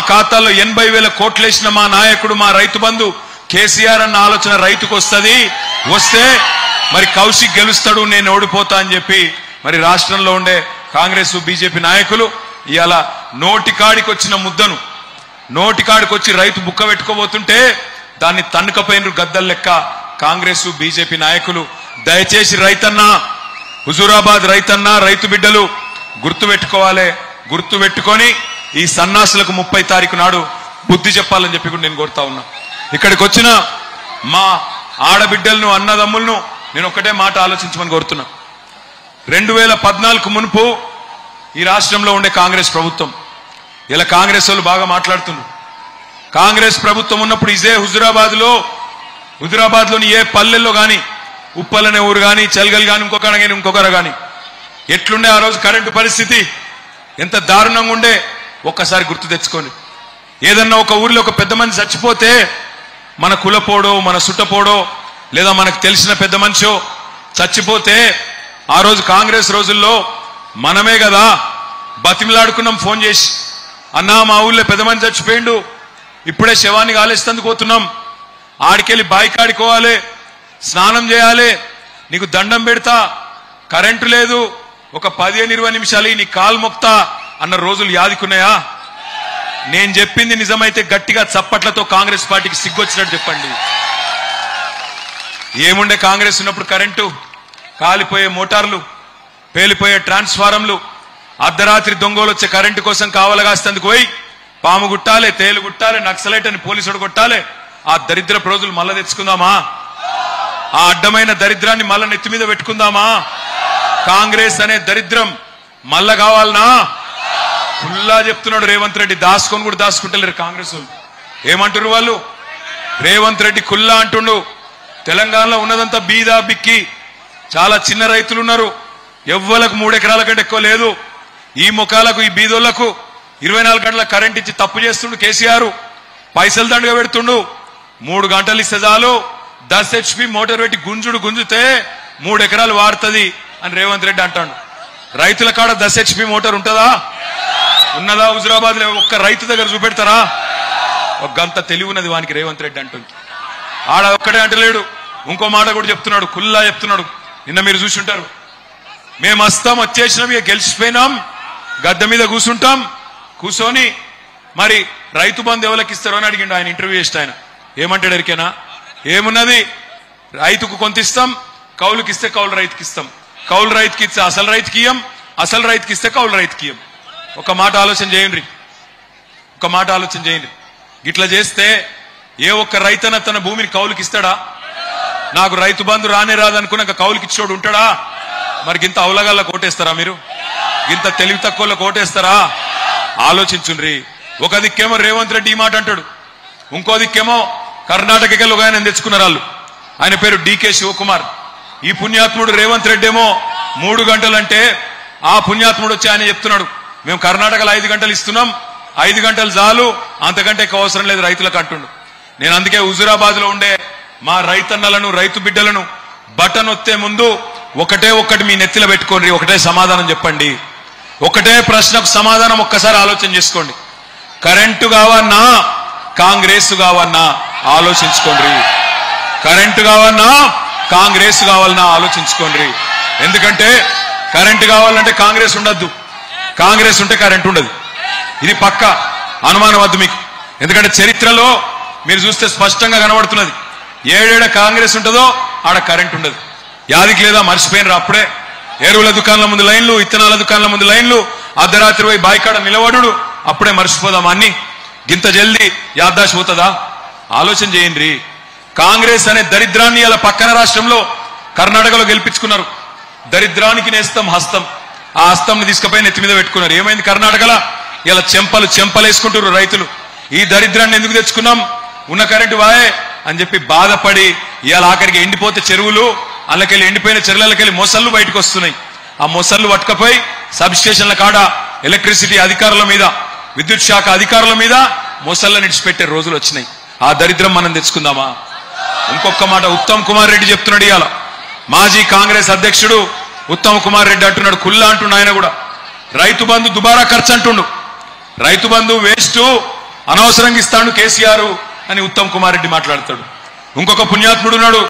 ఖాతాలో ఎనభై వేల కోట్లేసిన మా నాయకుడు మా రైతు బంధు కేసీఆర్ అన్న ఆలోచన రైతుకు వస్తది వస్తే మరి కౌశిక్ గెలుస్తాడు నేను ఓడిపోతా అని చెప్పి మరి రాష్ట్రంలో ఉండే కాంగ్రెస్ బీజేపీ నాయకులు ఇవాళ నోటి కాడికి వచ్చిన ముద్దను నోటి కాడికి వచ్చి రైతు బుక్క పెట్టుకోబోతుంటే దాన్ని తన్నుకపోయిన గద్దలు లెక్క కాంగ్రెస్ బీజేపీ నాయకులు దయచేసి రైతన్నా హుజూరాబాద్ రైతన్నా రైతు బిడ్డలు గుర్తు పెట్టుకోవాలి గుర్తు పెట్టుకొని ఈ సన్నాసులకు ముప్పై తారీఖు నాడు బుద్ధి చెప్పాలని చెప్పి కూడా నేను కోరుతా ఉన్నా ఇక్కడికి వచ్చిన మా ఆడబిడ్డలను అన్నదమ్ములను నేను ఒకటే మాట ఆలోచించమని కోరుతున్నా రెండు వేల పద్నాలుగు మునుపు ఈ రాష్ట్రంలో ఉండే కాంగ్రెస్ ప్రభుత్వం ఇలా కాంగ్రెస్ వాళ్ళు బాగా మాట్లాడుతున్నారు కాంగ్రెస్ ప్రభుత్వం ఉన్నప్పుడు ఇదే హుజురాబాద్ లో హుజురాబాద్ లోని ఏ పల్లెల్లో గాని ఉప్పలనే ఊరు గాని చల్గల్ గాని ఇంకొకరు గాని ఇంకొకరు గాని ఎట్లుండే ఆ రోజు కరెంటు పరిస్థితి ఎంత దారుణంగా ఉండే ఒక్కసారి గుర్తు తెచ్చుకోండి ఏదన్నా ఒక ఊరిలో ఒక పెద్ద మనిషి చచ్చిపోతే మన కులపోడో మన సుట్టపోడో లేదా మనకు తెలిసిన పెద్ద మనిషో చచ్చిపోతే ఆ రోజు కాంగ్రెస్ రోజుల్లో మనమే కదా బతిమిలాడుకున్నాం ఫోన్ చేసి అన్నా మా ఊళ్ళో పెద్ద మనిషి చచ్చిపోయిండు ఇప్పుడే శవాన్ని కాలేస్తందుకు పోతున్నాం ఆడికెళ్ళి బాయికి ఆడుకోవాలి స్నానం చేయాలి నీకు దండం పెడతా కరెంటు లేదు ఒక పదిహేను ఇరవై నిమిషాలు నీ కాలు మొక్తా అన్న రోజులు యాదికున్నాయా నేను చెప్పింది నిజమైతే గట్టిగా చప్పట్లతో కాంగ్రెస్ పార్టీకి సిగ్గొచ్చినట్టు చెప్పండి ఏముండే కాంగ్రెస్ ఉన్నప్పుడు కరెంటు కాలిపోయే మోటార్లు పేలిపోయే ట్రాన్స్ఫారంలు అర్ధరాత్రి దొంగలు వచ్చే కరెంటు కోసం కావలగాస్తందుకు పోయి పాము గుట్టాలి తేలు గుట్టాలి నక్సలైట్ అని పోలీసుడు కొట్టాలి ఆ దరిద్ర రోజులు మళ్ళా తెచ్చుకుందామా ఆ అడ్డమైన దరిద్రాన్ని మళ్ళా నెత్తి మీద పెట్టుకుందామా కాంగ్రెస్ అనే దరిద్రం మళ్ళా కావాలనా ఫుల్లా చెప్తున్నాడు రేవంత్ రెడ్డి దాసుకొని కూడా దాచుకుంటలేరు కాంగ్రెస్ వాళ్ళు ఏమంటారు వాళ్ళు రేవంత్ రెడ్డి కుల్లా అంటుండు తెలంగాణలో ఉన్నదంతా బీదా బిక్కి చాలా చిన్న రైతులు ఉన్నారు ఎవ్వలకు మూడెకరాల కంటే ఎక్కువ లేదు ఈ ముఖాలకు ఈ బీదోళ్లకు ఇరవై నాలుగు గంటల కరెంట్ ఇచ్చి తప్పు చేస్తుండు కేసీఆర్ పైసలు దండగా పెడుతుండు మూడు గంటలు ఇస్తే చాలు దస్ హెచ్పి మోటార్ పెట్టి గుంజుడు గుంజితే మూడు ఎకరాలు వాడుతుంది అని రేవంత్ రెడ్డి అంటాడు రైతుల కాడ దస్ హెచ్పి మోటార్ ఉంటుందా ఉన్నదా హుజురాబాద్ లో ఒక్క రైతు దగ్గర చూపెడతారా ఒక గంత తెలివి ఉన్నది వానికి రేవంత్ రెడ్డి అంటుంది ఆడ ఒక్కడే అంటలేడు ఇంకో మాట కూడా చెప్తున్నాడు కుల్లా చెప్తున్నాడు నిన్న మీరు చూసుంటారు మేము వస్తాం వచ్చేసినాం ఇక గెలిచిపోయినాం గద్దె మీద కూర్చుంటాం కూర్చొని మరి రైతు బంధు ఎవరికి ఇస్తారో అని అడిగిండు ఆయన ఇంటర్వ్యూ చేస్తే ఆయన ఏమంటాడు ఎరికేనా ఏమున్నది రైతుకు కొంత ఇస్తాం కౌలుకి ఇస్తే కౌలు రైతుకి ఇస్తాం కౌలు రైతుకి ఇస్తే అసలు రైతుకి ఇయ్యం అసలు రైతుకి ఇస్తే కౌలు రైతుకి ఇయ్యం ఒక మాట ఆలోచన చేయండి ఒక మాట ఆలోచన చేయండి ఇట్లా చేస్తే ఏ ఒక్క రైతన తన భూమిని కౌలుకి ఇస్తాడా నాకు రైతు బంధు రానే రాదనుకున్నాక కౌలుకి ఇచ్చేవాడు ఉంటాడా మరి గింత అవలగాళ్ళ కోటేస్తారా మీరు గింత తెలివి తక్కువలో కోటేస్తారా ఆలోచించుండ్రి ఒక దిక్కేమో రేవంత్ రెడ్డి ఈ మాట అంటాడు ఇంకో దిక్కేమో కర్ణాటకకి ఒక ఆయన తెచ్చుకున్నారు వాళ్ళు ఆయన పేరు డికే శివకుమార్ ఈ పుణ్యాత్ముడు రేవంత్ రెడ్డి ఏమో మూడు గంటలంటే ఆ పుణ్యాత్ముడు వచ్చి ఆయన చెప్తున్నాడు మేము కర్ణాటకలో ఐదు గంటలు ఇస్తున్నాం ఐదు గంటలు చాలు అంతకంటే ఎక్కువ అవసరం లేదు రైతులకు అంటుండు నేను అందుకే హుజురాబాద్ లో ఉండే మా రైతన్నలను రైతు బిడ్డలను బటన్ వస్తే ముందు ఒకటే ఒక్కటి మీ నెత్తిలో పెట్టుకోండి ఒకటే సమాధానం చెప్పండి ఒకటే ప్రశ్నకు సమాధానం ఒక్కసారి ఆలోచన చేసుకోండి కరెంటు కావన్నా కాంగ్రెస్ కావన్నా ఆలోచించుకోండి కరెంటు కావన్నా కాంగ్రెస్ కావాలన్నా ఆలోచించుకోండి ఎందుకంటే కరెంటు కావాలంటే కాంగ్రెస్ ఉండద్దు కాంగ్రెస్ ఉంటే కరెంట్ ఉండదు ఇది పక్క అనుమానం వద్దు మీకు ఎందుకంటే చరిత్రలో మీరు చూస్తే స్పష్టంగా కనబడుతున్నది ఏడేడ కాంగ్రెస్ ఉంటుందో ఆడ కరెంట్ ఉండదు యాదికి లేదా మర్చిపోయినరు అప్పుడే ఎరువుల దుకాణాల ముందు లైన్లు ఇత్తనాల దుకాణాల ముందు లైన్లు అర్ధరాత్రి పోయి బాయికాడ నిలబడు అప్పుడే మర్చిపోదాం అన్ని గింత జల్దీ యాద్దాష్ పోతుందా ఆలోచన చేయండి కాంగ్రెస్ అనే దరిద్రాన్ని ఇలా పక్కన రాష్ట్రంలో కర్ణాటకలో గెలిపించుకున్నారు దరిద్రానికి నేస్తం హస్తం ఆ హస్తంని తీసుకుపోయి నెత్తి మీద పెట్టుకున్నారు ఏమైంది కర్ణాటకలో ఇలా చెంపలు చెంపలేసుకుంటారు రైతులు ఈ దరిద్రాన్ని ఎందుకు తెచ్చుకున్నాం ఉన్న కరెంటు వాయే అని చెప్పి బాధపడి ఇవాళ ఆఖరికి ఎండిపోతే చెరువులు అందుకెళ్ళి ఎండిపోయిన చెరువులకెళ్ళి మొసళ్ళు బయటకు వస్తున్నాయి ఆ మొసళ్ళు పట్టుకపోయి సబ్ స్టేషన్ల కాడ ఎలక్ట్రిసిటీ అధికారుల మీద విద్యుత్ శాఖ అధికారుల మీద మొసళ్ళని ఇడిచిపెట్టే రోజులు వచ్చినాయి ఆ దరిద్రం మనం తెచ్చుకుందామా ఇంకొక మాట ఉత్తమ్ కుమార్ రెడ్డి చెప్తున్నాడు ఇవాళ మాజీ కాంగ్రెస్ అధ్యక్షుడు ఉత్తమ్ కుమార్ రెడ్డి అంటున్నాడు కుల్లా అంటుండు ఆయన కూడా రైతు బంధు దుబారా ఖర్చు అంటుండు రైతు బంధు వేస్ట్ అనవసరంగా ఇస్తాడు కేసీఆర్ అని ఉత్తమ్ కుమార్ రెడ్డి మాట్లాడతాడు ఇంకొక పుణ్యాత్ముడు ఉన్నాడు